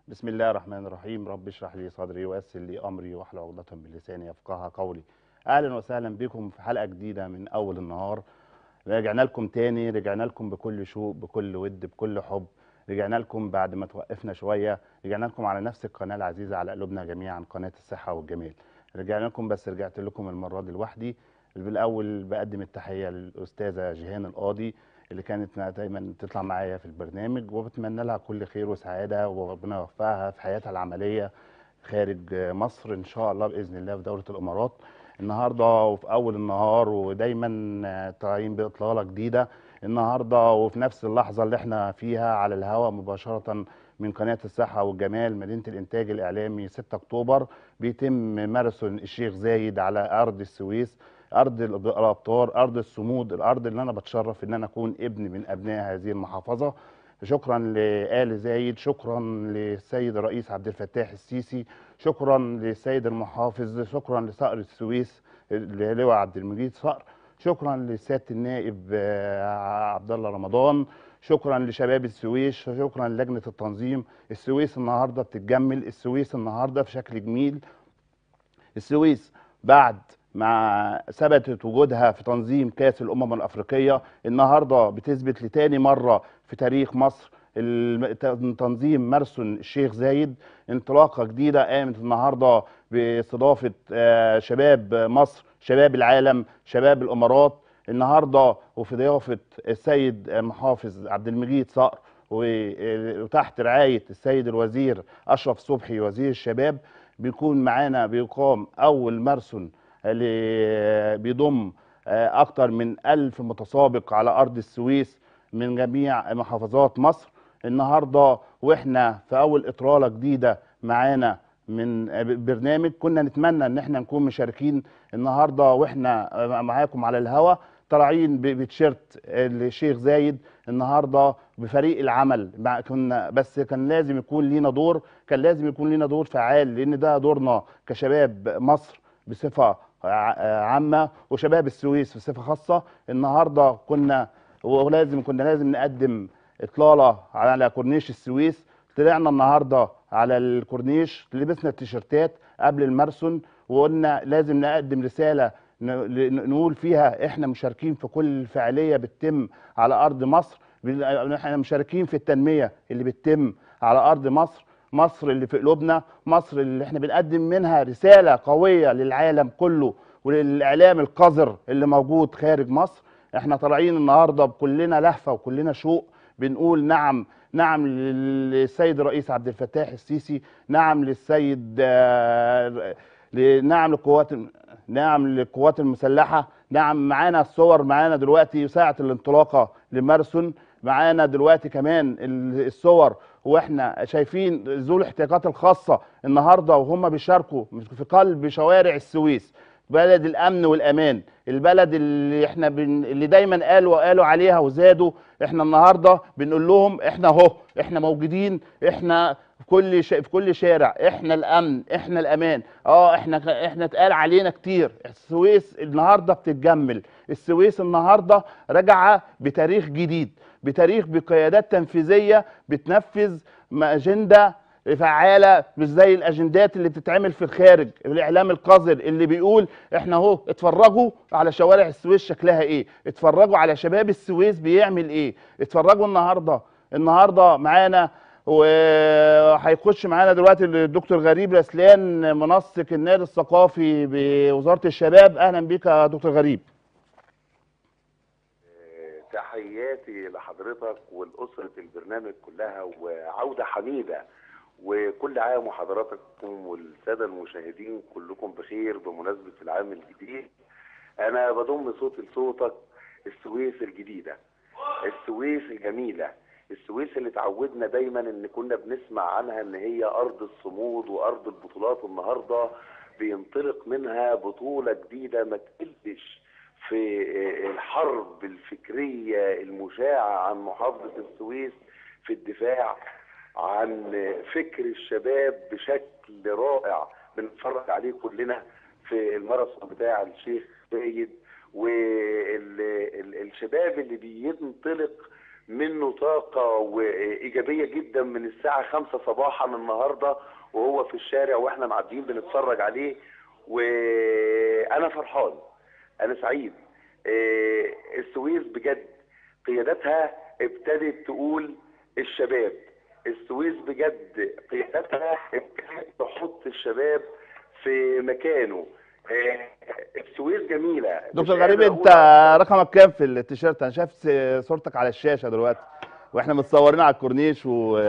بسم الله الرحمن الرحيم رب اشرح لي صدري ويسر لي امري واحلل عقدة من لساني يفقهها قولي اهلا وسهلا بكم في حلقه جديده من اول النهار رجعنا لكم تاني رجعنا لكم بكل شوق بكل ود بكل حب رجعنا لكم بعد ما توقفنا شويه رجعنا لكم على نفس القناه العزيزه على قلوبنا جميعا قناه الصحه والجمال رجعنا لكم بس رجعت لكم المره دي لوحدي بالاول بقدم التحيه للاستاذه جيهان القاضي اللي كانت دايما تطلع معايا في البرنامج وبتمنى لها كل خير وسعاده وربنا يوفقها في حياتها العمليه خارج مصر ان شاء الله باذن الله في دوله الامارات النهارده وفي اول النهار ودايما طالعين باطلاله جديده النهارده وفي نفس اللحظه اللي احنا فيها على الهواء مباشره من قناه الصحه والجمال مدينه الانتاج الاعلامي 6 اكتوبر بيتم ماراثون الشيخ زايد على ارض السويس ارض الابطار ارض الصمود الارض اللي انا بتشرف ان انا اكون ابن من ابناء هذه المحافظه شكرا لآل زايد شكرا للسيد الرئيس عبد الفتاح السيسي شكرا للسيد المحافظ شكرا لصقر السويس اللواء عبد المجيد صقر شكرا لسياده النائب عبد الله رمضان شكرا لشباب السويس شكرا للجنه التنظيم السويس النهارده بتتجمل السويس النهارده في شكل جميل السويس بعد مع ثبتت وجودها في تنظيم كاس الامم الافريقيه النهارده بتثبت لتاني مره في تاريخ مصر تنظيم ماراثون الشيخ زايد انطلاقه جديده قامت النهارده باستضافه شباب مصر شباب العالم شباب الامارات النهارده وفي ضيافه السيد المحافظ عبد المجيد صقر وتحت رعايه السيد الوزير اشرف صبحي وزير الشباب بيكون معانا بيقام اول ماراثون اللي بيضم اكتر من ألف متسابق على ارض السويس من جميع محافظات مصر النهارده واحنا في اول اطراله جديده معانا من برنامج كنا نتمنى ان احنا نكون مشاركين النهارده واحنا معاكم على الهوا طالعين بتيشيرت الشيخ زايد النهارده بفريق العمل مع كنا بس كان لازم يكون لينا دور كان لازم يكون لينا دور فعال لان ده دورنا كشباب مصر بصفه عامه وشباب السويس بصفه خاصه النهارده كنا ولازم كنا لازم نقدم اطلاله على كورنيش السويس طلعنا النهارده على الكورنيش لبسنا التيشيرتات قبل الماراثون وقلنا لازم نقدم رساله نقول فيها احنا مشاركين في كل فعاليه بتتم على ارض مصر احنا مشاركين في التنميه اللي بتتم على ارض مصر مصر اللي في قلوبنا مصر اللي احنا بنقدم منها رساله قويه للعالم كله وللاعلام القذر اللي موجود خارج مصر احنا طالعين النهارده بكلنا لهفه وكلنا شوق بنقول نعم نعم للسيد الرئيس عبد الفتاح السيسي نعم للسيد نعم للقوات نعم للقوات المسلحه نعم معانا الصور معانا دلوقتي ساعه الانطلاقه لماراثون معانا دلوقتي كمان الصور واحنا شايفين ذو الاحتياجات الخاصه النهارده وهم بيشاركوا في قلب شوارع السويس بلد الامن والامان البلد اللي احنا بن... اللي دايما قالوا قالوا عليها وزادوا احنا النهارده بنقول لهم احنا اهو احنا موجودين احنا في كل ش... في كل شارع احنا الامن احنا الامان اه احنا احنا اتقال علينا كتير السويس النهارده بتتجمل السويس النهارده راجعه بتاريخ جديد بتاريخ بقيادات تنفيذيه بتنفذ اجنده فعاله مش زي الاجندات اللي بتتعمل في الخارج الاعلام القذر اللي بيقول احنا اهو اتفرجوا على شوارع السويس شكلها ايه اتفرجوا على شباب السويس بيعمل ايه اتفرجوا النهارده النهارده معانا وهيخش معانا دلوقتي الدكتور غريب رسلان منسق النادي الثقافي بوزاره الشباب اهلا بيك يا دكتور غريب تحياتي لحضرتك ولأسرة البرنامج كلها وعودة حميدة وكل عام وحضراتكم والسادة المشاهدين كلكم بخير بمناسبة العام الجديد أنا بضم صوتي لصوتك السويس الجديدة السويس الجميلة السويس اللي اتعودنا دايما ان كنا بنسمع عنها ان هي ارض الصمود وارض البطولات النهارده بينطلق منها بطولة جديدة ما تقلش في الحرب الفكرية المشاعة عن محافظة السويس في الدفاع عن فكر الشباب بشكل رائع بنتفرج عليه كلنا في الماراثون بتاع الشيخ زايد والشباب اللي بينطلق منه طاقة وإيجابية جدا من الساعة خمسة صباحا النهاردة وهو في الشارع وإحنا معديين بنتفرج عليه وأنا فرحان أنا سعيد آه، السويس بجد قيادتها ابتدت تقول الشباب السويس بجد قيادتها ابتدت تحط الشباب في مكانه آه، السويس جميلة دكتور مش غريب قادر انت أقول رقمك كام في التيشيرت انا شايف س- صورتك على الشاشه دلوقتي واحنا متصورين على الكورنيش و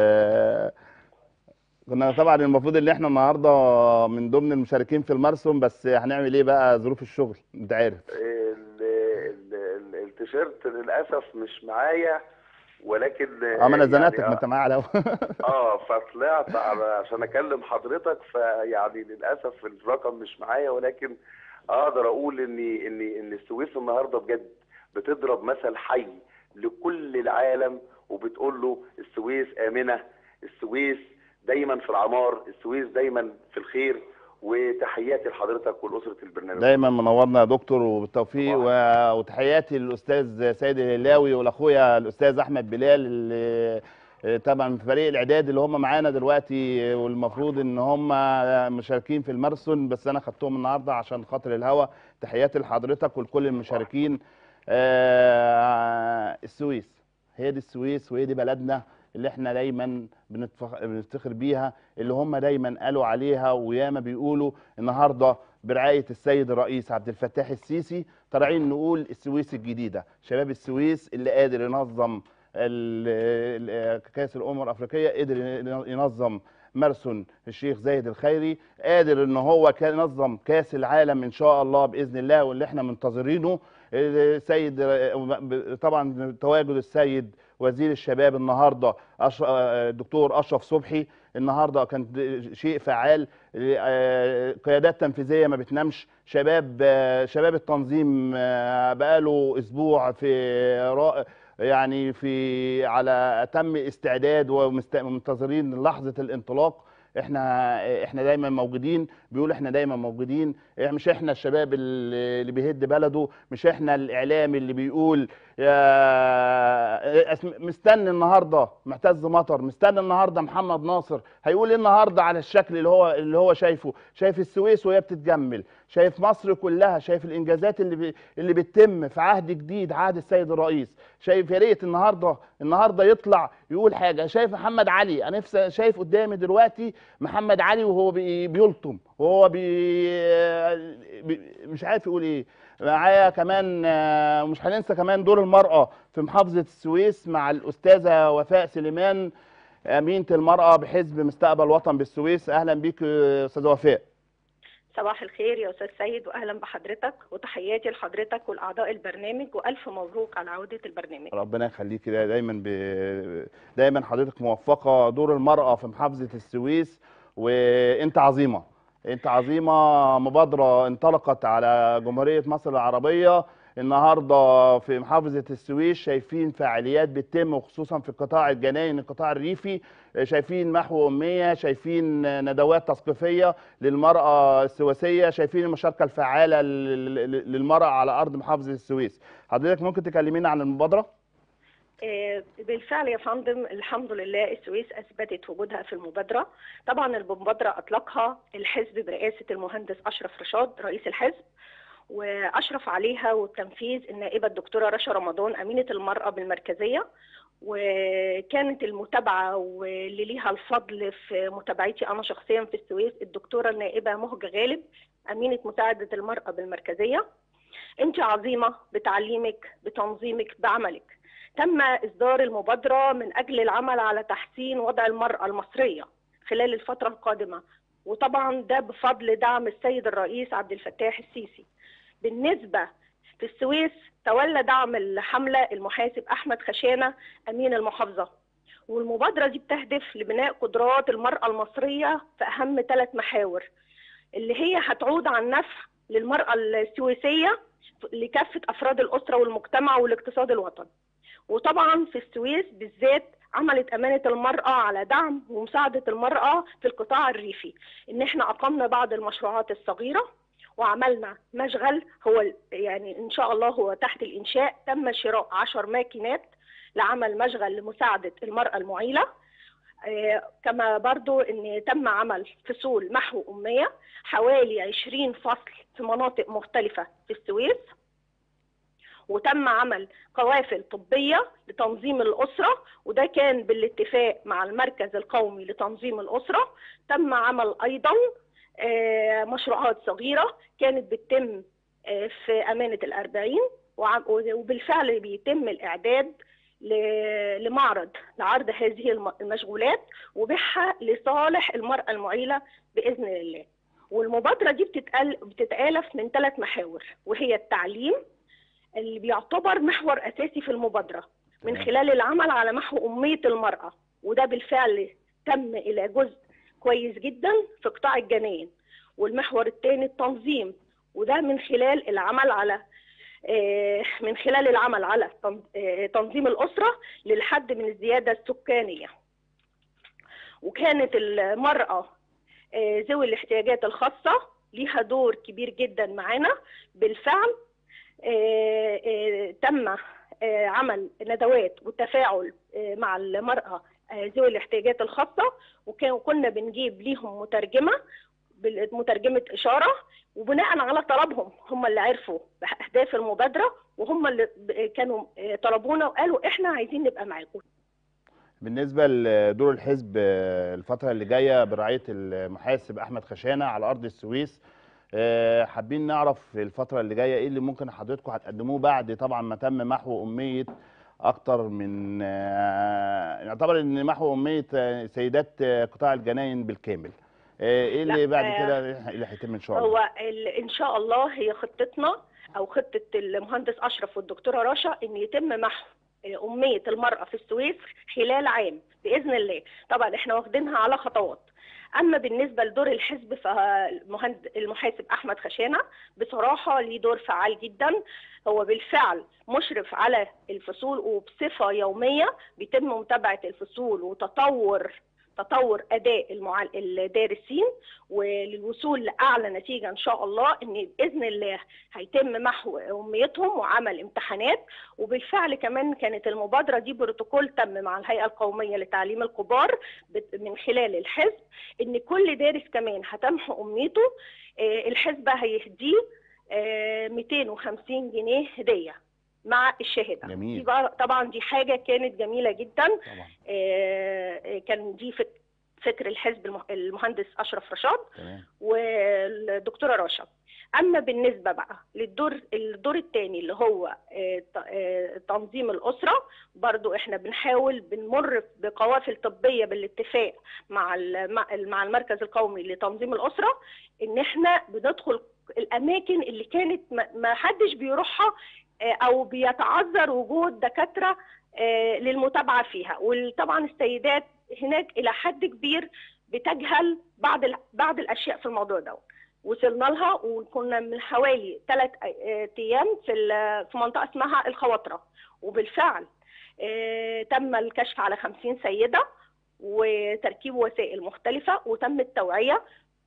كنا طبعا المفروض ان احنا النهارده من ضمن المشاركين في الماراثون بس هنعمل ايه بقى ظروف الشغل انت عارف ال- ال- ال- التيشيرت للاسف مش معايا ولكن اه ما انا يعني زنقتك ما انت معايا على الهوا. اه فطلعت على- عشان اكلم حضرتك فيعني للاسف الرقم مش معايا ولكن اقدر اقول ان ان ان السويس النهارده بجد بتضرب مثل حي لكل العالم وبتقول له السويس امنه السويس دايما في العمار السويس دايما في الخير وتحياتي لحضرتك ولاسره البرنامج دايما منورنا يا دكتور وبالتوفيق و- وتحياتي للاستاذ سيد الهلاوي ولاخويا الاستاذ احمد بلال اللي طبعا في فريق الاعداد اللي هم معانا دلوقتي والمفروض ان هم مشاركين في الماراثون بس انا خدتهم النهارده عشان خاطر الهوا تحياتي لحضرتك ولكل المشاركين آه، السويس هي دي السويس وهي دي بلدنا اللي احنا دايما بنتفخ- بنفتخر بيها اللي هم دايما قالوا عليها وياما بيقولوا النهارده برعايه السيد الرئيس عبد الفتاح السيسي طالعين نقول السويس الجديده شباب السويس اللي قادر ينظم ال- ال- كاس الامم الافريقيه قدر ينظم ماراثون الشيخ زايد الخيري قادر ان هو كان ينظم كاس العالم ان شاء الله باذن الله واللي احنا منتظرينه السيد طبعا تواجد السيد وزير الشباب النهارده أش- الدكتور اشرف صبحي النهارده كان شيء فعال آه، قيادات تنفيذيه ما بتنامش شباب آه، شباب التنظيم آه، بقاله اسبوع في را- يعني في على اتم استعداد ومنتظرين لحظه الانطلاق احنا احنا دايما موجودين بيقول احنا دايما موجودين إح- مش احنا الشباب اللي اللي بيهد بلده مش احنا الاعلام اللي بيقول يا أسم- مستني النهارده معتز مطر مستني النهارده محمد ناصر هيقول ايه النهارده على الشكل اللي هو اللي هو شايفه شايف السويس وهي بتتجمل شايف مصر كلها شايف الانجازات اللي بي اللي بتتم في عهد جديد عهد السيد الرئيس شايف يا ريت النهارده النهارده يطلع يقول حاجه شايف محمد علي انا نفسي شايف قدامي دلوقتي محمد علي وهو بي بيلطم وهو بي بي مش عارف يقول ايه معايا كمان آه، ومش هننسى كمان دور المرأة في محافظة السويس مع الأستاذة وفاء سليمان أمينة المرأة بحزب مستقبل وطن بالسويس أهلا بيك آه، أستاذة وفاء صباح الخير يا استاذ سيد واهلا بحضرتك وتحياتي لحضرتك والاعضاء البرنامج والف مبروك على عوده البرنامج ربنا يخليك كده دايما ب... دايما حضرتك موفقة دور المرأة في محافظة السويس وأنت عظيمة أنت عظيمة مبادرة انطلقت على جمهورية مصر العربية النهارده في محافظه السويس شايفين فعاليات بتتم وخصوصا في القطاع الجناين القطاع الريفي شايفين محو اميه شايفين ندوات تثقيفيه للمراه السويسيه شايفين المشاركه الفعاله لل- لل- للمراه على ارض محافظه السويس حضرتك ممكن تكلمينا عن المبادره آه، بالفعل يا فندم الحمد لله السويس اثبتت وجودها في المبادره طبعا المبادره اطلقها الحزب برئاسه المهندس اشرف رشاد رئيس الحزب واشرف عليها والتنفيذ النائبه الدكتوره رشا رمضان امينه المراه بالمركزيه وكانت المتابعه واللي ليها الفضل في متابعتي انا شخصيا في السويس الدكتوره النائبه مهجه غالب امينه مساعده المراه بالمركزيه انت عظيمه بتعليمك بتنظيمك بعملك تم اصدار المبادره من اجل العمل على تحسين وضع المراه المصريه خلال الفتره القادمه وطبعا ده بفضل دعم السيد الرئيس عبد الفتاح السيسي بالنسبه في السويس تولى دعم الحمله المحاسب احمد خشانه امين المحافظه والمبادره دي بتهدف لبناء قدرات المراه المصريه في اهم ثلاث محاور اللي هي هتعود عن نفع للمراه السويسيه لكافه افراد الاسره والمجتمع والاقتصاد الوطني وطبعا في السويس بالذات عملت امانه المراه على دعم ومساعده المراه في القطاع الريفي ان احنا اقمنا بعض المشروعات الصغيره وعملنا مشغل هو ال- يعني ان شاء الله هو تحت الانشاء تم شراء 10 ماكينات لعمل مشغل لمساعدة المرأة المعيلة آه، كما برضو ان تم عمل فصول محو أمية حوالي 20 فصل في مناطق مختلفة في السويس وتم عمل قوافل طبية لتنظيم الأسرة وده كان بالاتفاق مع المركز القومي لتنظيم الأسرة تم عمل أيضا آه، مشروعات صغيرة كانت بتتم آه، في أمانة الأربعين وعم- وبالفعل بيتم الإعداد ل- لمعرض لعرض هذه الم- المشغولات وبيعها لصالح المرأة المعيلة بإذن الله والمبادرة دي بتتقال بتتآلف من ثلاث محاور وهي التعليم اللي بيعتبر محور أساسي في المبادرة من تمام. خلال العمل على محو أمية المرأة وده بالفعل تم إلى جزء كويس جدا في قطاع الجنين والمحور الثاني التنظيم وده من خلال العمل على آه، من خلال العمل على تن- آه، تنظيم الأسرة للحد من الزيادة السكانية وكانت المرأة آه، ذوي الاحتياجات الخاصة ليها دور كبير جدا معانا بالفعل آه، آه، تم آه، عمل ندوات وتفاعل آه، مع المرأة آه، ذوي الاحتياجات الخاصة وكان- وكنا بنجيب ليهم مترجمة بال- مترجمة إشارة وبناء على طلبهم هم اللي عرفوا بأهداف المبادرة وهم اللي ب- كانوا آه، طلبونا وقالوا إحنا عايزين نبقى معاكم بالنسبه لدور الحزب آه، الفتره اللي جايه برعايه المحاسب احمد خشانه على ارض السويس آه، حابين نعرف الفتره اللي جايه ايه اللي ممكن حضرتكم هتقدموه بعد طبعا ما تم محو اميه اكتر من آه، يعتبر ان محو اميه آه، سيدات آه، قطاع الجناين بالكامل آه، ايه اللي لا، بعد آه، كده اللي هيتم ان شاء الله هو ال- ان شاء الله هي خطتنا او خطه المهندس اشرف والدكتوره رشا ان يتم محو آه، اميه المراه في السويس خلال عام باذن الله طبعا احنا واخدينها على خطوات اما بالنسبه لدور الحزب فالمهند المحاسب احمد خشانه بصراحه ليه دور فعال جدا هو بالفعل مشرف على الفصول وبصفه يوميه بيتم متابعه الفصول وتطور تطور اداء المعال... الدارسين وللوصول لاعلى نتيجه ان شاء الله ان باذن الله هيتم محو اميتهم وعمل امتحانات وبالفعل كمان كانت المبادره دي بروتوكول تم مع الهيئه القوميه لتعليم الكبار بت- من خلال الحزب ان كل دارس كمان هتمحو اميته آه، الحزب هيهديه آه، 250 جنيه هديه مع الشهاده جميل. دي بقى- طبعا دي حاجه كانت جميله جدا طبعا آه، كان دي فك- فكر الحزب المه- المهندس اشرف رشاد تمام والدكتوره رشا اما بالنسبه بقى للدور الدور الثاني اللي هو آه، ت- آه، تنظيم الاسره برضو احنا بنحاول بنمر بقوافل طبيه بالاتفاق مع ال- مع ال- مع المركز القومي لتنظيم الاسره ان احنا بندخل الاماكن اللي كانت ما- ما حدش بيروحها آه، او بيتعذر وجود دكاتره آه، للمتابعه فيها وطبعا السيدات هناك الى حد كبير بتجهل بعض ال- بعض الاشياء في الموضوع ده وصلنا لها وكنا من حوالي ثلاث ايام في ال- في منطقه اسمها الخواطره وبالفعل آه، تم الكشف على 50 سيده وتركيب وسائل مختلفه وتم التوعيه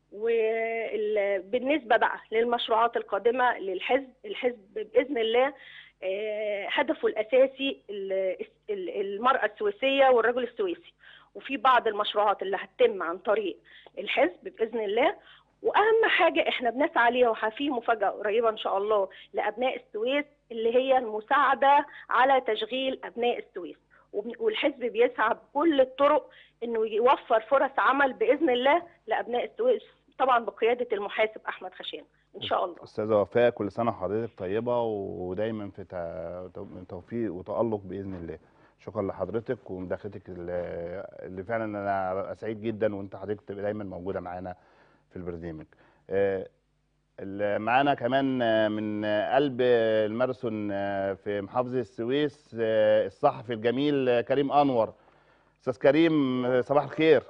وبالنسبه بقى للمشروعات القادمه للحزب الحزب باذن الله آه، هدفه الاساسي ال- ال- المراه السويسيه والرجل السويسي وفي بعض المشروعات اللي هتتم عن طريق الحزب باذن الله واهم حاجه احنا بنسعى ليها وفي مفاجاه قريبه ان شاء الله لابناء السويس اللي هي المساعده على تشغيل ابناء السويس وب- والحزب بيسعى بكل الطرق انه يوفر فرص عمل باذن الله لابناء السويس طبعا بقياده المحاسب احمد خشان ان شاء الله استاذه وفاء كل سنه وحضرتك طيبه ودايما في تع- تو- توفيق وتالق باذن الله شكرا لحضرتك ومداخلتك اللي اللي فعلا انا سعيد جدا وانت حضرتك تبقى دايما موجوده معانا في البرنامج آه، اللي معانا كمان آه، من آه، قلب الماراثون آه، في محافظه السويس آه، الصحفي الجميل آه، كريم انور استاذ كريم آه، صباح الخير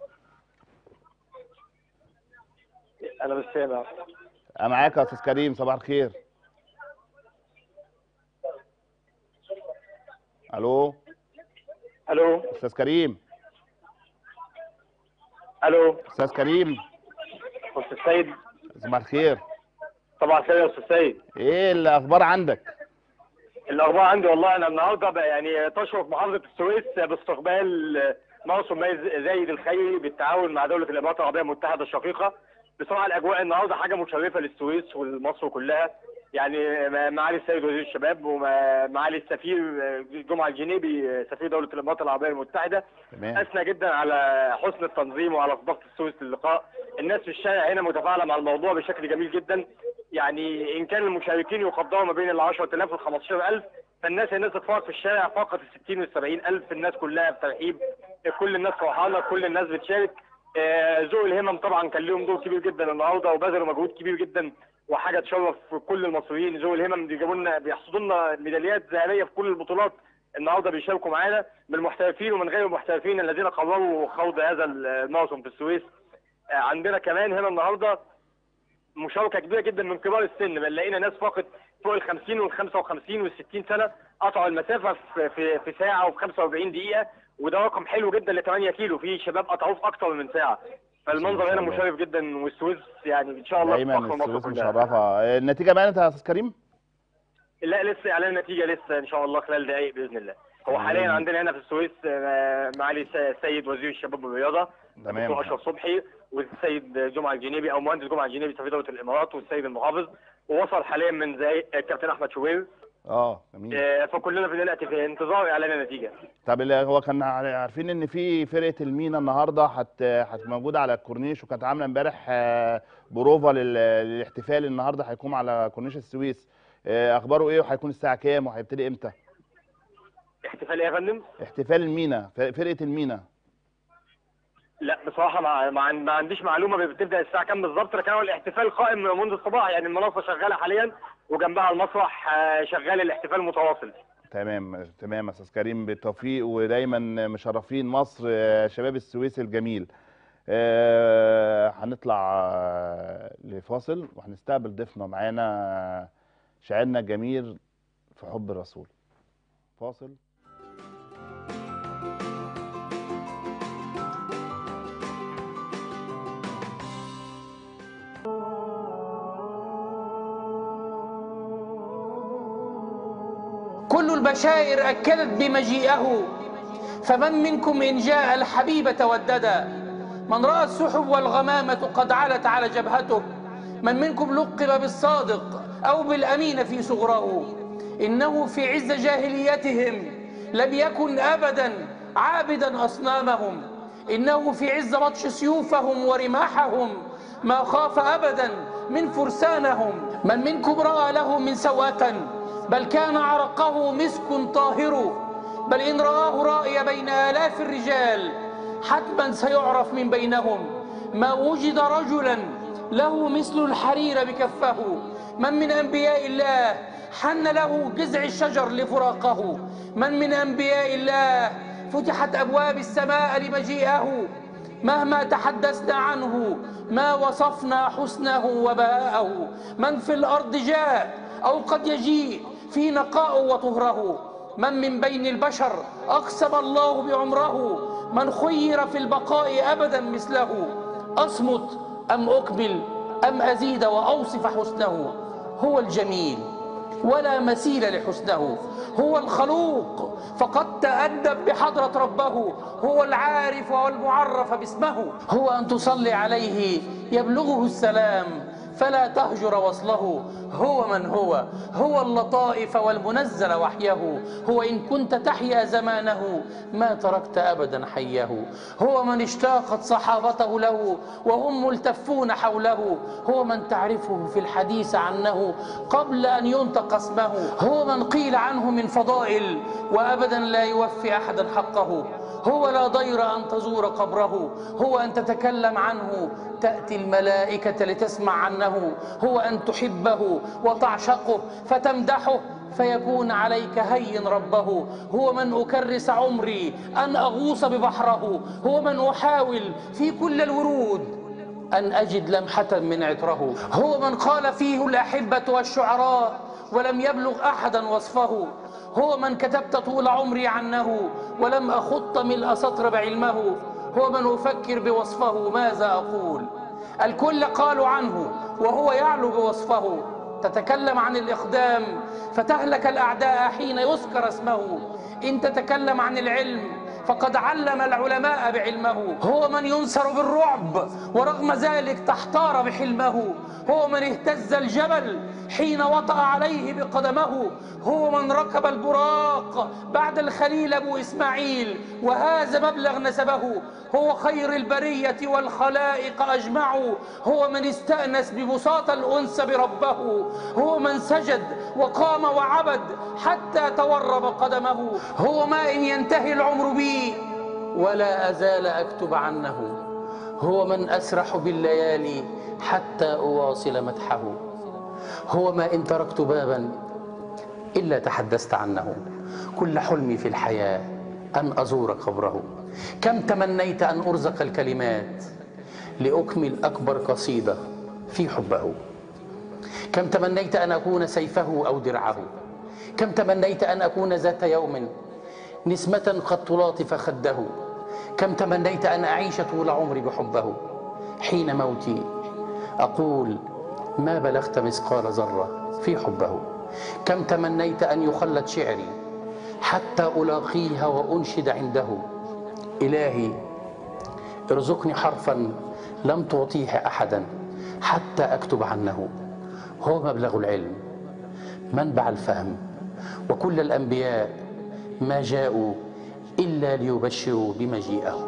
انا مش سامع أنا معاك يا استاذ كريم صباح الخير الو الو استاذ كريم الو استاذ كريم استاذ سيد صباح الخير طبعا خير يا استاذ سيد ايه الاخبار عندك الاخبار عندي والله انا النهارده بقى يعني تشرف محافظه السويس باستقبال موسم ماي زايد الخيري بالتعاون مع دوله الامارات العربيه المتحده الشقيقه بصراحه الاجواء النهارده حاجه مشرفه للسويس ولمصر كلها يعني معالي السيد وزير الشباب ومعالي السفير جمعه الجنيبي سفير دوله الامارات العربيه المتحده تمام اثنى جدا على حسن التنظيم وعلى صداقه السويس للقاء الناس في الشارع هنا متفاعله مع الموضوع بشكل جميل جدا يعني ان كان المشاركين يقدروا ما بين ال 10000 وال 15000 فالناس الناس تتفرج في الشارع فقط ال 60 وال 70000 الناس كلها بترحيب كل الناس فرحانه كل الناس بتشارك آه، ذوي الهمم طبعا كان لهم دور كبير جدا النهارده وبذلوا مجهود كبير جدا وحاجه تشرف كل المصريين ذوي الهمم بيجيبوا لنا بيحصدوا لنا ميداليات ذهبيه في كل البطولات النهارده بيشاركوا معانا من المحترفين ومن غير المحترفين الذين قرروا خوض هذا الموسم في السويس آه، عندنا كمان هنا النهارده مشاركه كبيره جدا من كبار السن بل لقينا ناس فقط فوق ال 50 وال 55 وال 60 سنه قطعوا المسافه في في, في ساعه وفي 45 دقيقه وده رقم حلو جدا ل 8 كيلو في شباب قطعوه في اكتر من ساعه فالمنظر هنا الله. مشرف جدا والسويس يعني ان شاء الله دايما تفخر مصر السويس كلها. مشرفه النتيجه بانت يا استاذ كريم لا لسه اعلان النتيجه لسه ان شاء الله خلال دقائق باذن الله هو مم. حاليا عندنا هنا في السويس آه، معالي الس- السيد وزير الشباب والرياضه تمام. الدكتور اشرف صبحي والسيد جمعه الجنيبي او مهندس جمعه الجنيبي سفير دوله الامارات والسيد المحافظ ووصل حاليا من زي الكابتن احمد شوبير اه جميل آه، فكلنا دلوقتي في انتظار اعلان النتيجه طب اللي هو كان عار- عارفين ان في فرقه المينا النهارده هت هت موجوده على الكورنيش وكانت عامله امبارح آه، بروفا لل- للاحتفال النهارده هيكون على كورنيش السويس آه، اخباره ايه وهيكون الساعه كام وهيبتدي امتى احتفال ايه يا فندم؟ احتفال المينا ف- فرقه المينا لا بصراحه ما, ما, عن- ما عنديش معلومه بتبدا الساعه كام بالظبط لكن هو الاحتفال قائم منذ الصباح يعني المنصه شغاله حاليا وجنبها المسرح آه، شغال الاحتفال متواصل تمام تمام يا استاذ كريم بالتوفيق ودايما مشرفين مصر آه، شباب السويس الجميل آه، هنطلع آه، لفاصل وهنستقبل ضيفنا معانا آه، شاعرنا الجميل في حب الرسول فاصل كل البشائر أكدت بمجيئه فمن منكم إن جاء الحبيب توددا من رأى السحب والغمامة قد علت على جبهته من منكم لقب بالصادق أو بالأمين في صغره إنه في عز جاهليتهم لم يكن أبدا عابدا أصنامهم إنه في عز بطش سيوفهم ورماحهم ما خاف أبدا من فرسانهم من منكم رأى له من سوءة بل كان عرقه مسك طاهر بل إن رآه رأي بين آلاف الرجال حتما سيعرف من بينهم ما وجد رجلا له مثل الحرير بكفه من من أنبياء الله حن له جذع الشجر لفراقه من من أنبياء الله فتحت أبواب السماء لمجيئه مهما تحدثنا عنه ما وصفنا حسنه وبهاءه من في الأرض جاء أو قد يجيء في نقاء وطهره من من بين البشر أقسم الله بعمره من خير في البقاء أبدا مثله أصمت أم أكمل أم أزيد وأوصف حسنه هو الجميل ولا مثيل لحسنه هو الخلوق فقد تأدب بحضرة ربه هو العارف والمعرف باسمه هو أن تصلي عليه يبلغه السلام فلا تهجر وصله هو من هو هو اللطائف والمنزل وحيه هو إن كنت تحيا زمانه ما تركت أبدا حيه هو من اشتاقت صحابته له وهم ملتفون حوله هو من تعرفه في الحديث عنه قبل أن ينطق اسمه هو من قيل عنه من فضائل وأبدا لا يوفي أحدا حقه هو لا ضير أن تزور قبره هو أن تتكلم عنه تأتي الملائكة لتسمع عنه هو أن تحبه وتعشقه فتمدحه فيكون عليك هين ربه هو من أكرس عمري أن أغوص ببحره هو من أحاول في كل الورود أن أجد لمحة من عطره هو من قال فيه الأحبة والشعراء ولم يبلغ أحدا وصفه هو من كتبت طول عمري عنه ولم أخط ملء سطر بعلمه هو من أفكر بوصفه ماذا أقول الكل قالوا عنه وهو يعلو بوصفه تتكلم عن الإقدام فتهلك الأعداء حين يذكر اسمه إن تتكلم عن العلم فقد علم العلماء بعلمه هو من ينصر بالرعب ورغم ذلك تحتار بحلمه هو من اهتز الجبل حين وطأ عليه بقدمه هو من ركب البراق بعد الخليل أبو إسماعيل وهذا مبلغ نسبه هو خير البرية والخلائق أجمعوا هو من استأنس ببساط الأنس بربه هو من سجد وقام وعبد حتى تورب قدمه هو ما إن ينتهي العمر بي ولا أزال أكتب عنه هو من أسرح بالليالي حتى أواصل مدحه هو ما إن تركت بابا إلا تحدثت عنه كل حلمي في الحياة أن أزور قبره كم تمنيت أن أرزق الكلمات لأكمل أكبر قصيدة في حبه كم تمنيت أن أكون سيفه أو درعه كم تمنيت أن أكون ذات يوم نسمة قد تلاطف خده كم تمنيت أن أعيش طول عمري بحبه حين موتي أقول ما بلغت مثقال ذرة في حبه كم تمنيت أن يخلد شعري حتى ألاقيها وأنشد عنده إلهي ارزقني حرفا لم تعطيه أحدا حتى أكتب عنه هو مبلغ العلم منبع الفهم وكل الأنبياء ما جاءوا إلا ليبشروا بمجيئه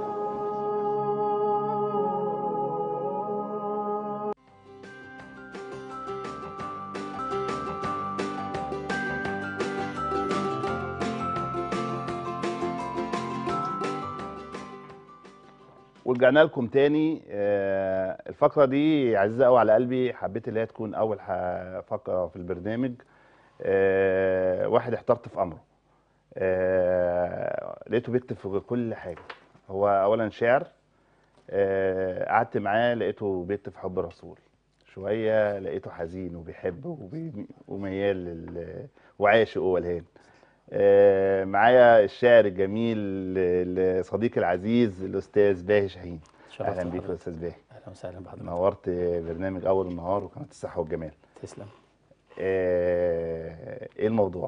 ورجعنا لكم تاني آه، الفقرة دي عزيزة قوي على قلبي حبيت اللي هي تكون أول ح- فقرة في البرنامج آه، واحد احترت في أمره آه، لقيته بيكتب في كل حاجة هو أولا شاعر آه، قعدت معاه لقيته بيكتب في حب الرسول شوية لقيته حزين وبيحب وبي- وميال لل... وعاشق وولهان آه، معايا الشاعر الجميل ال- صديقي العزيز الاستاذ باهي شاهين شرفت اهلا بيك يا بحضرتك. استاذ باهي أهلا وسهلا بحضرتك نورت برنامج اول النهار وقناه الصحه والجمال تسلم آه، ايه الموضوع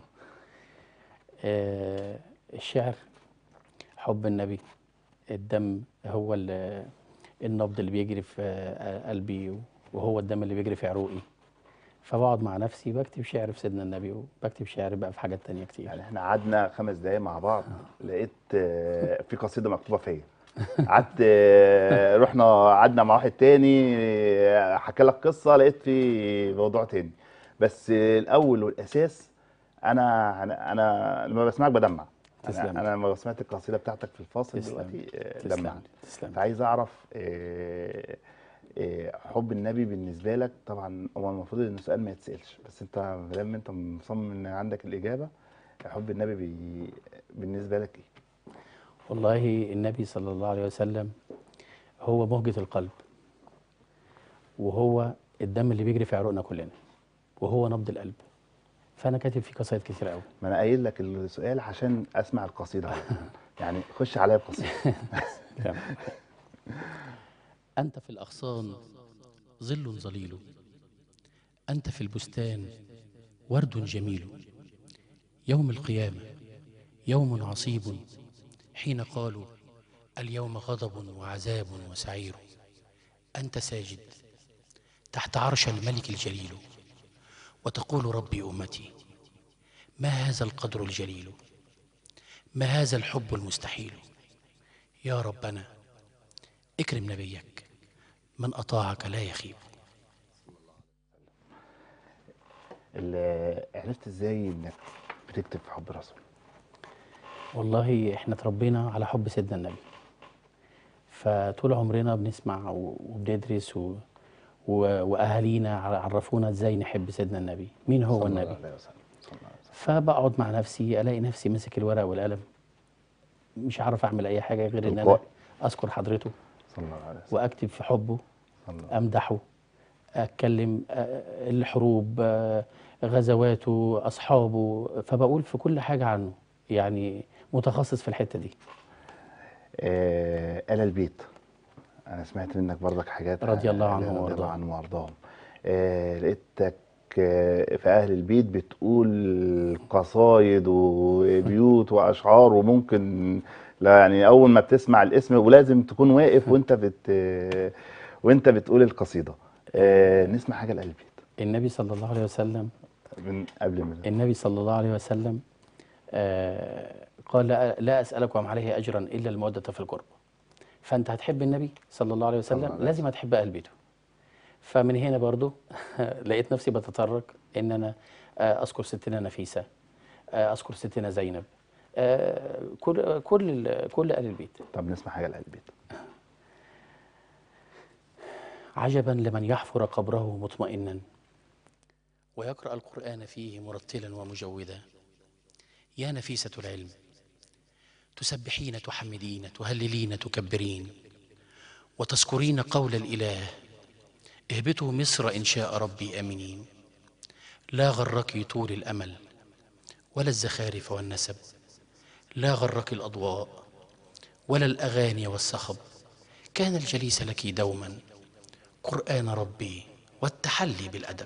آه، الشعر حب النبي الدم هو ال- النبض اللي بيجري في آه، قلبي وهو الدم اللي بيجري في عروقي فبقعد مع نفسي بكتب شعر في سيدنا النبي وبكتب شعر بقى في حاجات تانية كتير يعني احنا قعدنا خمس دقايق مع بعض لقيت آه، في قصيده مكتوبه فيا قعدت آه، رحنا قعدنا مع واحد تاني آه، حكى لك قصه لقيت في موضوع تاني بس آه، الاول والاساس انا انا انا لما بسمعك بدمع تسلم. انا أنا لما سمعت القصيده بتاعتك في الفاصل تسلم. دلوقتي آه، تسلم دمعني تسلم فعايز اعرف آه، آه، حب النبي بالنسبه لك طبعا هو المفروض ان السؤال ما يتسالش بس انت ما دام انت مصمم ان عندك الاجابه حب النبي بي بالنسبه لك ايه؟ والله النبي صلى الله عليه وسلم هو مهجة القلب وهو الدم اللي بيجري في عروقنا كلنا وهو نبض القلب فأنا كاتب فيه قصايد كتير قوي ما انا قايل لك السؤال عشان اسمع القصيده على طول. يعني خش عليا بقصيده أنت في الأغصان ظل ظليل أنت في البستان ورد جميل يوم القيامة يوم عصيب حين قالوا اليوم غضب وعذاب وسعير أنت ساجد تحت عرش الملك الجليل وتقول ربي أمتي ما هذا القدر الجليل ما هذا الحب المستحيل يا ربنا اكرم نبيك من أطاعك لا يخيب ال- عرفت ازاي انك بتكتب في حب الرسول؟ والله احنا اتربينا على حب سيدنا النبي فطول عمرنا بنسمع و- وبندرس و... و... واهالينا عرفونا ازاي نحب سيدنا النبي مين هو صلى النبي الله عليه وسلم صلى الله عليه وسلم. فبقعد مع نفسي الاقي نفسي ماسك الورق والقلم مش عارف اعمل اي حاجه غير ان انا تلقائي. اذكر حضرته صلى الله عليه وسلم واكتب في حبه صلى الله عليه امدحه اتكلم آه، الحروب آه، غزواته اصحابه فبقول في كل حاجه عنه يعني متخصص في الحته دي آه، آل البيت أنا سمعت منك برضك حاجات رضي الله آه، عنهم رضي الله وأرضاهم. عنهم وأرضاهم آه، لقيتك آه، في اهل البيت بتقول قصايد وبيوت واشعار وممكن لا يعني اول ما بتسمع الاسم ولازم تكون واقف وانت بت وانت بتقول القصيده آه، نسمع حاجه لأهل البيت النبي صلى الله عليه وسلم من قبل ما النبي صلى الله عليه وسلم آه، قال لا, لا أسألكم عليه أجرا إلا المودة في القربى فأنت هتحب النبي صلى الله عليه الله وسلم عليه لازم هتحب أهل بيته فمن هنا برضو لقيت نفسي بتطرق إن أنا آه، أذكر ستنا نفيسة آه، أذكر ستنا زينب آه، كل كل ال- كل أهل البيت طب نسمع حاجه لأهل البيت عجبا لمن يحفر قبره مطمئنا ويقرأ القرآن فيه مرتلا ومجودا يا نفيسة العلم تسبحين تحمدين تهللين تكبرين وتذكرين قول الإله اهبطوا مصر إن شاء ربي آمنين لا غرك طول الأمل ولا الزخارف والنسب لا غرك الأضواء ولا الأغاني والصخب كان الجليس لك دوما قرآن ربي والتحلي بالأدب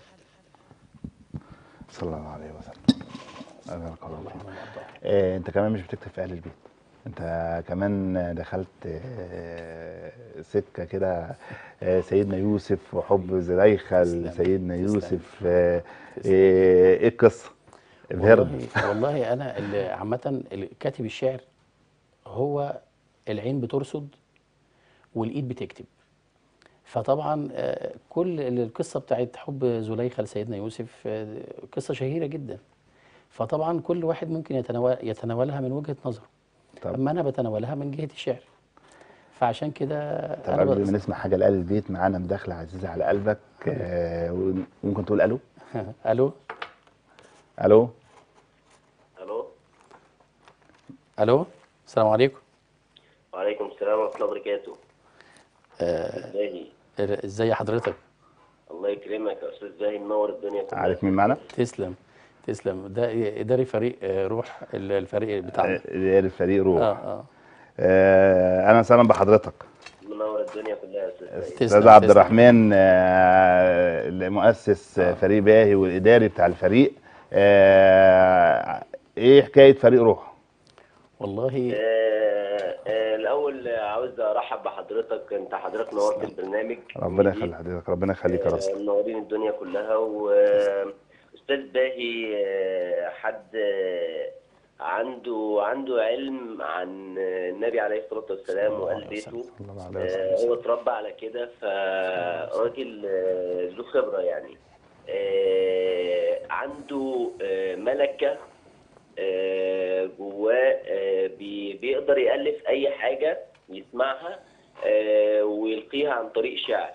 صلى الله عليه وسلم أبارك الله فيك. آه، انت كمان مش بتكتب في اهل البيت انت كمان دخلت آه، سكه كده آه، سيدنا يوسف وحب زليخه تسلم. لسيدنا تسلم. يوسف آه، آه، ايه القصه؟ ابهرنا والله, والله أنا اللي عامة اللي كاتب الشعر هو العين بترصد والإيد بتكتب فطبعا آه، كل القصة بتاعت حب زليخة لسيدنا يوسف آه، قصة شهيرة جدا فطبعا كل واحد ممكن يتناول يتناولها من وجهة نظره طب. أما أنا بتناولها من جهة الشعر فعشان كده طب أنا قبل بس- ما نسمع حاجه لأهل البيت معانا مداخله عزيزه على قلبك آه، ممكن تقول الو ألو الو الو ألو السلام عليكم وعليكم السلام ورحمه الله وبركاته ازاي ازي حضرتك الله يكرمك يا استاذ زاهي منور الدنيا كلها عارف مين معانا؟ تسلم تسلم ده إداري فريق آه، روح ال- الفريق بتاعنا آه، الفريق روح اه اه آه، اهلا وسهلا بحضرتك منور الدنيا كلها يا استاذ زاهي تسلم استاذ عبد تسلم. الرحمن آه، المؤسس آه. فريق باهي والاداري بتاع الفريق آه، ايه حكايه فريق روح والله آه، آه، الاول عاوز ارحب بحضرتك انت حضرتك نورت البرنامج ربنا يخلي حضرتك ربنا يخليك يا رب آه، منورين الدنيا كلها واستاذ باهي آه، حد آه، عنده عنده علم عن آه، النبي عليه الصلاه والسلام الله وآل عليه بيته وسلم. صلى الله عليه آه، وسلم هو اتربى على كده فراجل آه، ذو خبرة يعني آه، عنده آه، ملكة آه، جواه آه، بي- بيقدر يألف أي حاجة يسمعها آه، ويلقيها عن طريق شعر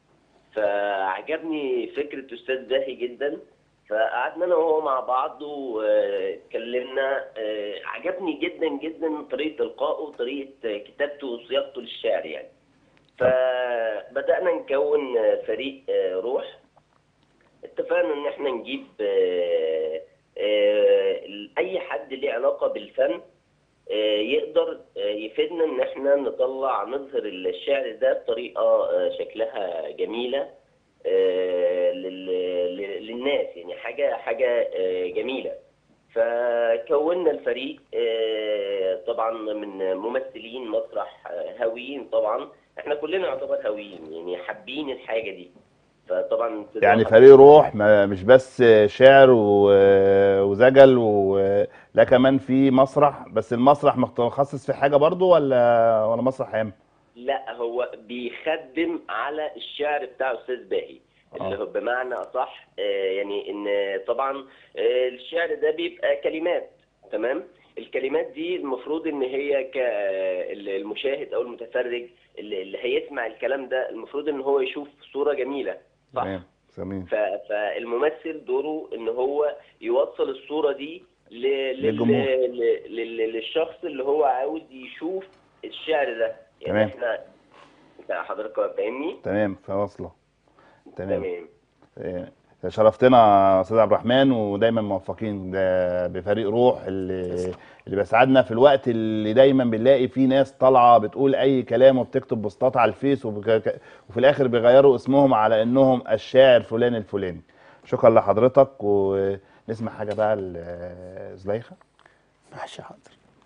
فعجبني فكرة أستاذ زاهي جدا فقعدنا أنا وهو مع بعض واتكلمنا آه، عجبني جدا جدا طريقة إلقائه وطريقة كتابته وصياغته للشعر يعني فبدأنا نكون فريق آه، روح اتفقنا ان احنا نجيب آه، آه، اي حد ليه علاقه بالفن آه، يقدر آه، يفيدنا ان احنا نطلع نظهر الشعر ده بطريقه آه، شكلها جميله آه، لل- لل- للناس يعني حاجه حاجه آه، جميله فكونا الفريق آه، طبعا من ممثلين مسرح آه، هاويين طبعا احنا كلنا يعتبر هاويين يعني حابين الحاجه دي فطبعا يعني فريق روح ما مش بس شعر و- وزجل و- لا كمان في مسرح بس المسرح متخصص في حاجه برضو ولا ولا مسرح عام لا هو بيخدم على الشعر بتاع استاذ باهي اللي آه. هو بمعنى اصح آه، يعني ان طبعا آه، الشعر ده بيبقى كلمات تمام الكلمات دي المفروض ان هي كالمشاهد او المتفرج اللي اللي هيسمع الكلام ده المفروض ان هو يشوف صورة جميلة صح تمام تمام ف- فالممثل دوره ان هو يوصل الصورة دي ل- لل- للجمهور. ل- لل- للشخص اللي هو عاوز يشوف الشعر ده يعني تمام. احنا انت حضرتك فاهمني تمام فواصله تمام تمام إيه، شرفتنا استاذ عبد الرحمن ودايما موفقين ده بفريق روح اللي اللي بيسعدنا في الوقت اللي دايما بنلاقي فيه ناس طالعه بتقول اي كلام وبتكتب بوستات على الفيس وبك- وفي الاخر بيغيروا اسمهم على انهم الشاعر فلان الفلاني شكرا لحضرتك ونسمع حاجه بقى لزليخه ماشي حاضر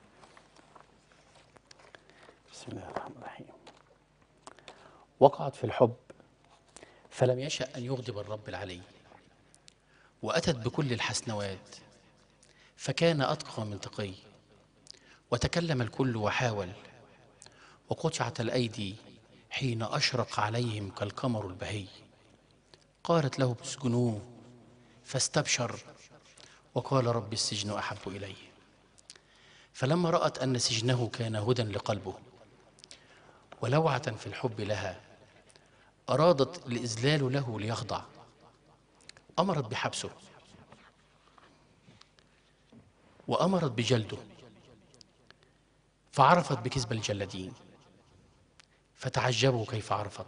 بسم الله الرحمن الرحيم وقعت في الحب فلم يشأ أن يغضب الرب العلي وأتت بكل الحسنوات فكان أتقى من تقي وتكلم الكل وحاول وقطعت الأيدي حين أشرق عليهم كالقمر البهي قالت له اسجنوه فاستبشر وقال رب السجن أحب إلي فلما رأت أن سجنه كان هدى لقلبه ولوعة في الحب لها أرادت الإذلال له ليخضع أمرت بحبسه وأمرت بجلده فعرفت بكذب الجلادين فتعجبوا كيف عرفت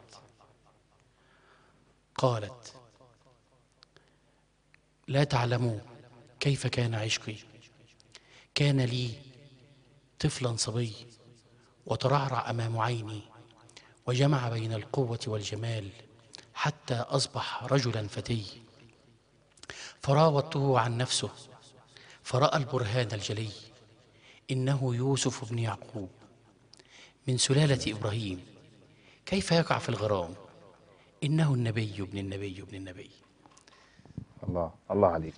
قالت لا تعلموا كيف كان عشقي كان لي طفلا صبي وترعرع امام عيني وجمع بين القوه والجمال حتى اصبح رجلا فتي فراودته عن نفسه فراى البرهان الجلي انه يوسف بن يعقوب من سلاله ابراهيم كيف يقع في الغرام انه النبي ابن النبي ابن النبي الله الله عليك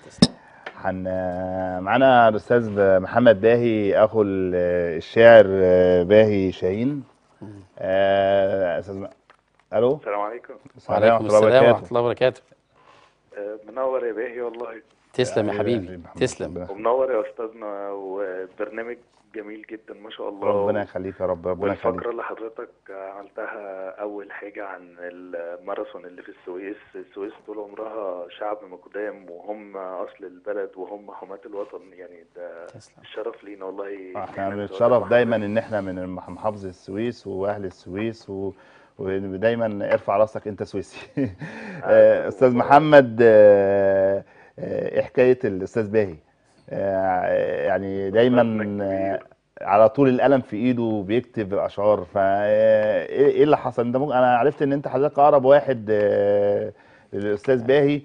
حن معانا الاستاذ محمد باهي اخو ال- الشاعر باهي شاهين آه، استاذ م- الو السلام عليكم السلام وعليكم ورحمه الله السلام ورحمه وبركاته الله وبركاته آه، منور يا باهي والله تسلم يا يا حبيبي محمد. تسلم ربنا- ومنور يا استاذنا وبرنامج جميل جدا ما شاء الله ربنا يخليك يا رب ربنا يخليك والفقرة اللي حضرتك عملتها أول حاجة عن الماراثون اللي في السويس السويس طول عمرها شعب مقدام وهم أصل البلد وهم حماة الوطن يعني ده تسلم الشرف لينا والله احنا إحنا بنتشرف نتواجد دايما مع ان احنا من مح- محافظه السويس واهل السويس و... ودايما ارفع راسك انت سويسي آه، استاذ محمد آه، آه، ايه حكايه الاستاذ باهي آه، يعني دايما أستاذنا آه، على طول القلم في ايده بيكتب الاشعار فا ايه إيه اللي حصل انت ممكن انا عرفت ان انت حضرتك اقرب واحد آه، للاستاذ باهي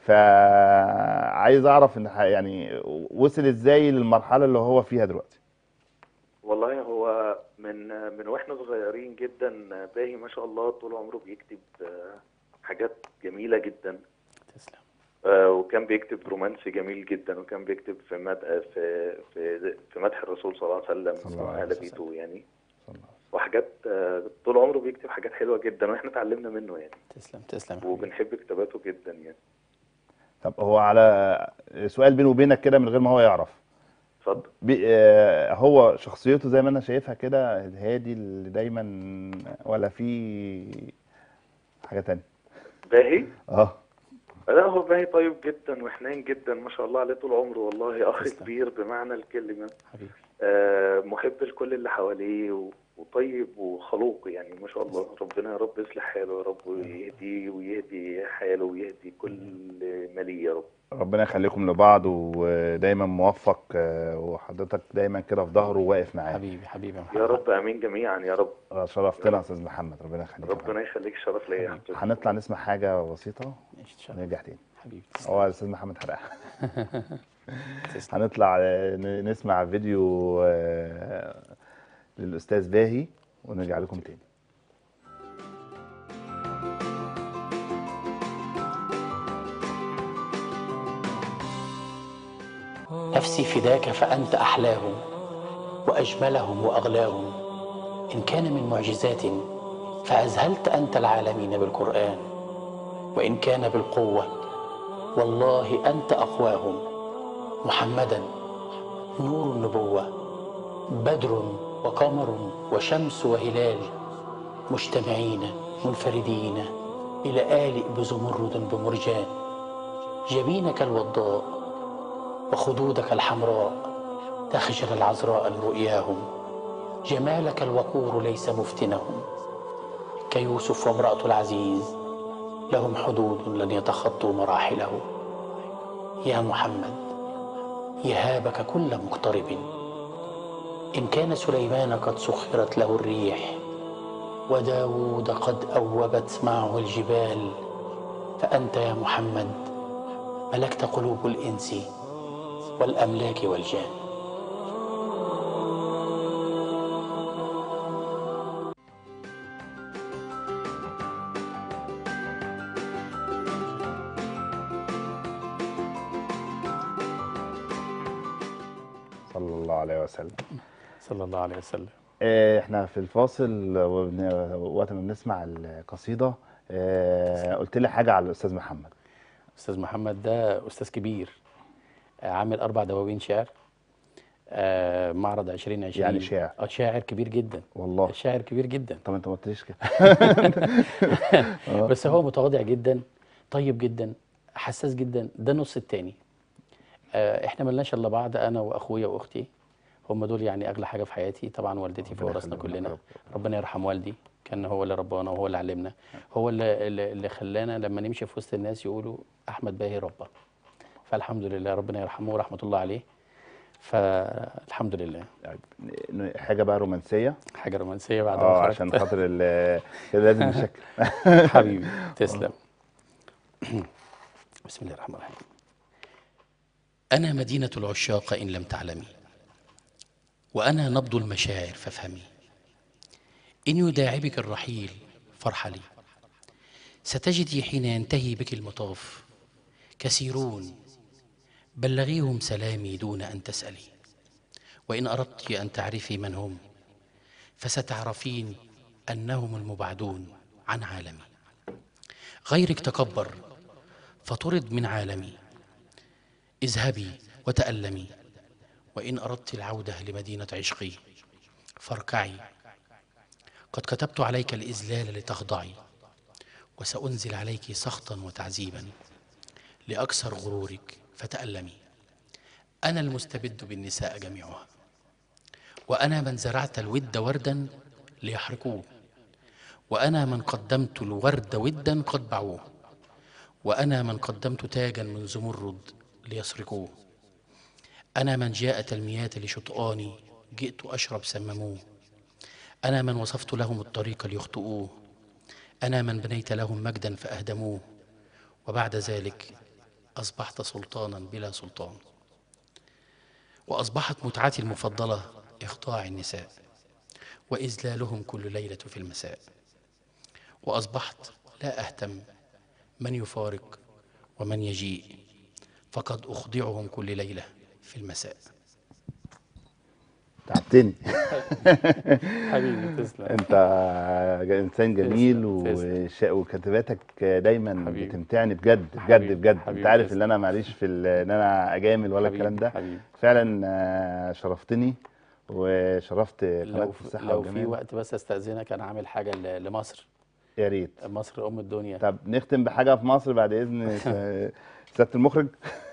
فعايز اعرف ان ح- يعني وصل ازاي للمرحله اللي هو فيها دلوقتي والله هو من من واحنا صغيرين جدا باهي ما شاء الله طول عمره بيكتب آه، حاجات جميلة جدا تسلم آه، وكان بيكتب رومانسي جميل جدا وكان بيكتب في مد... في في في مدح الرسول صلى الله عليه وسلم صلى الله عليه وأهل وسلم. بيته يعني صلى الله وحاجات آه، طول عمره بيكتب حاجات حلوة جدا واحنا اتعلمنا منه يعني تسلم تسلم يا حبيبي. وبنحب كتاباته جدا يعني طب هو على سؤال بيني وبينك كده من غير ما هو يعرف اتفضل بي آه هو شخصيته زي ما انا شايفها كده هادي اللي دايما ولا في حاجة تانية باهي اه لا هو باهي طيب جدا وحنين جدا ما شاء الله عليه طول عمره والله اخ تسلم. كبير بمعنى الكلمة حبيبي آه، محب لكل اللي حواليه و- وطيب وخلوق يعني ما شاء الله ربنا يا رب يصلح حاله يا رب ويهديه ويهدي حاله ويهدي كل ماليه يا رب ربنا يخليكم لبعض ودايما موفق آه، وحضرتك دايما كده في ظهره وواقف معاه حبيبي حبيبي يا محمد يا رب امين جميعا يا رب شرفتنا يا استاذ محمد ربنا يخليك يا ربنا يخليك شرف ليا يا حبيبي. هنطلع نسمع حاجة بسيطة ماشي ان شاء الله ونرجع تاني حبيبي تسلم هو الاستاذ محمد حرقها تسلم هنطلع آه، ن- نسمع فيديو آه، للاستاذ باهي ونرجع لكم تاني نفسي فداك فأنت أحلاهم وأجملهم وأغلاهم إن كان من معجزات فأذهلت أنت العالمين بالقرآن وإن كان بالقوة والله أنت أقواهم محمدا نور النبوة بدر وقمر وشمس وهلال مجتمعين منفردين إلى آلئ بزمرد بمرجان جبينك الوضاء وخدودك الحمراء تخجل العذراء من رؤياهم جمالك الوقور ليس مفتنهم كيوسف وامرأة العزيز لهم حدود لن يتخطوا مراحله يا محمد يهابك كل مقترب إن كان سليمان قد سخرت له الريح وداود قد أوبت معه الجبال فأنت يا محمد ملكت قلوب الإنس والأملاك والجان صلى الله عليه وسلم صلى الله عليه وسلم آه، احنا في الفاصل وبن- وقت ما بنسمع القصيده آه، قلت لي حاجه على الاستاذ محمد أستاذ محمد ده أستاذ كبير آه، عامل أربع دواوين شعر آه، معرض 2020 يعني شاعر. اه شاعر كبير جدا والله شاعر كبير جدا طب انت ما قلتليش كده بس هو متواضع جدا طيب جدا حساس جدا ده النص التاني آه، احنا ملناش الا بعض انا واخويا واختي هم دول يعني اغلى حاجه في حياتي طبعا والدتي في ربنا ورثنا يخليهم لك كلنا يا رب. ربنا يرحم والدي كان هو اللي ربانا وهو اللي علمنا هو اللي, اللي اللي خلانا لما نمشي في وسط الناس يقولوا احمد باهي ربا فالحمد لله ربنا يرحمه ورحمه الله عليه فالحمد لله يعني حاجه بقى رومانسيه حاجه رومانسيه بعد ما اه خرجت. عشان خاطر ال- كده لازم نشكل حبيبي تسلم بسم الله الرحمن الرحيم أنا مدينة العشاق إن لم تعلمي وأنا نبض المشاعر فافهمي إن يداعبك الرحيل فارحلي ستجدي حين ينتهي بك المطاف كثيرون بلغيهم سلامي دون أن تسألي وإن أردت أن تعرفي من هم فستعرفين أنهم المبعدون عن عالمي غيرك تكبر فطرد من عالمي اذهبي وتألمي وإن أردت العودة لمدينة عشقي فاركعي قد كتبت عليك الإذلال لتخضعي وسأنزل عليك سخطا وتعذيبا لأكسر غرورك فتألمي أنا المستبد بالنساء جميعها وأنا من زرعت الود وردا ليحرقوه وأنا من قدمت الورد ودا قد باعوه وأنا من قدمت تاجا من زمرد ليسرقوه أنا من جاءت المياه لشطآني جئت أشرب سمموه أنا من وصفت لهم الطريق ليخطئوه أنا من بنيت لهم مجدا فأهدموه وبعد ذلك أصبحت سلطانا بلا سلطان وأصبحت متعتي المفضلة إخضاع النساء وإذلالهم كل ليلة في المساء وأصبحت لا أهتم من يفارق ومن يجيء فقد أخضعهم كل ليلة في المساء تعبتني حبيبي تسلم انت انسان جميل تسلم، تسلم. وش- وكتاباتك دايما حبيبي. بتمتعني بجد بجد حبيبي، بجد انت حبيبي، عارف تسلم. ان انا معليش في ال- ان انا اجامل ولا حبيبي، الكلام ده حبيبي. فعلا آه، شرفتني وشرفت قناه لو الصحه لو في والجمال وقت بس استاذنك انا عامل حاجه ل- لمصر يا ريت مصر ام الدنيا طب نختم بحاجه في مصر بعد اذن س- سياده المخرج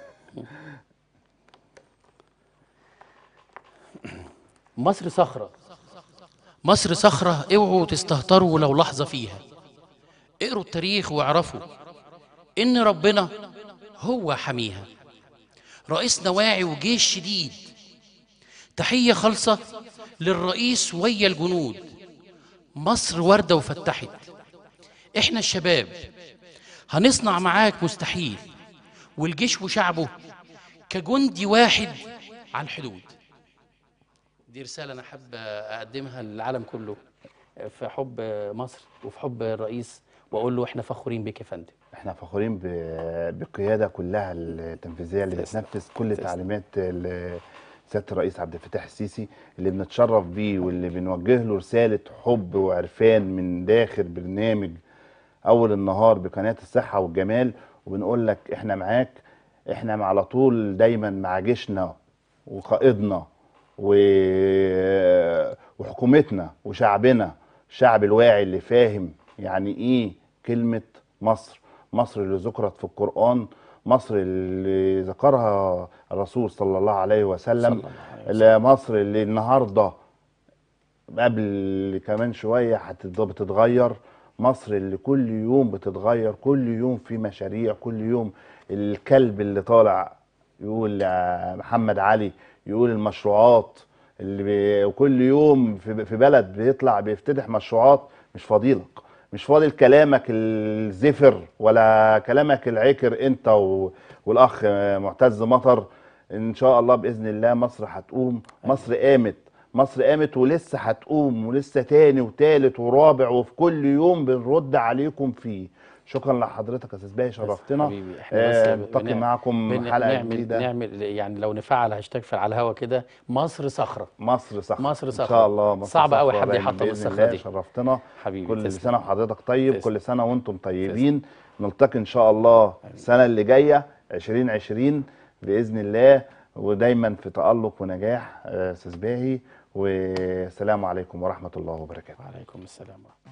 مصر صخره مصر صخره اوعوا تستهتروا لو لحظه فيها اقروا التاريخ واعرفوا ان ربنا هو حميها رئيسنا واعي وجيش شديد تحيه خالصه للرئيس ويا الجنود مصر ورده وفتحت احنا الشباب هنصنع معاك مستحيل والجيش وشعبه كجندي واحد على الحدود دي رسالة أنا حابب أقدمها للعالم كله في حب مصر وفي حب الرئيس وأقول له إحنا فخورين بك يا فندم احنا فخورين ب- بالقياده كلها التنفيذيه اللي تسلم. بتنفذ كل تسلم. تعليمات ال- سياده الرئيس عبد الفتاح السيسي اللي بنتشرف بيه واللي بنوجه له رساله حب وعرفان من داخل برنامج اول النهار بقناه الصحه والجمال وبنقول لك احنا معاك احنا على طول دايما مع جيشنا وقائدنا و- وحكومتنا وشعبنا الشعب الواعي اللي فاهم يعني ايه كلمة مصر مصر اللي ذكرت في القرآن مصر اللي ذكرها الرسول صلى الله عليه وسلم صلى الله عليه اللي مصر اللي النهارده قبل كمان شوية هتت- بتتغير مصر اللي كل يوم بتتغير كل يوم في مشاريع كل يوم الكلب اللي طالع يقول آه، محمد علي يقول المشروعات اللي بي وكل يوم في في بلد بيطلع بيفتتح مشروعات مش فضيلك مش فاضل كلامك الزفر ولا كلامك العكر انت و... والاخ معتز مطر ان شاء الله باذن الله مصر هتقوم مصر قامت مصر قامت ولسه هتقوم ولسه تاني وتالت ورابع وفي كل يوم بنرد عليكم فيه شكرا لحضرتك يا استاذ باهي شرفتنا حبيبي احنا بس آه، بن- نلتقي معكم بن- حلقه نعمل جديده نعمل يعني لو نفعل هاشتاج في على الهوا كده مصر صخره مصر صخره مصر ان صخرة. شاء الله مصر صعب أوي صخرة حد دايماً يحطم بإذن الصخرة الله. دي. شرفتنا حبيبي كل تسلم. سنه وحضرتك طيب تسلم. كل سنه وانتم طيبين نلتقي ان شاء الله السنه اللي جايه 2020 باذن الله ودايما في تالق ونجاح آه، استاذ باهي والسلام عليكم ورحمه الله وبركاته وعليكم السلام ورحمه الله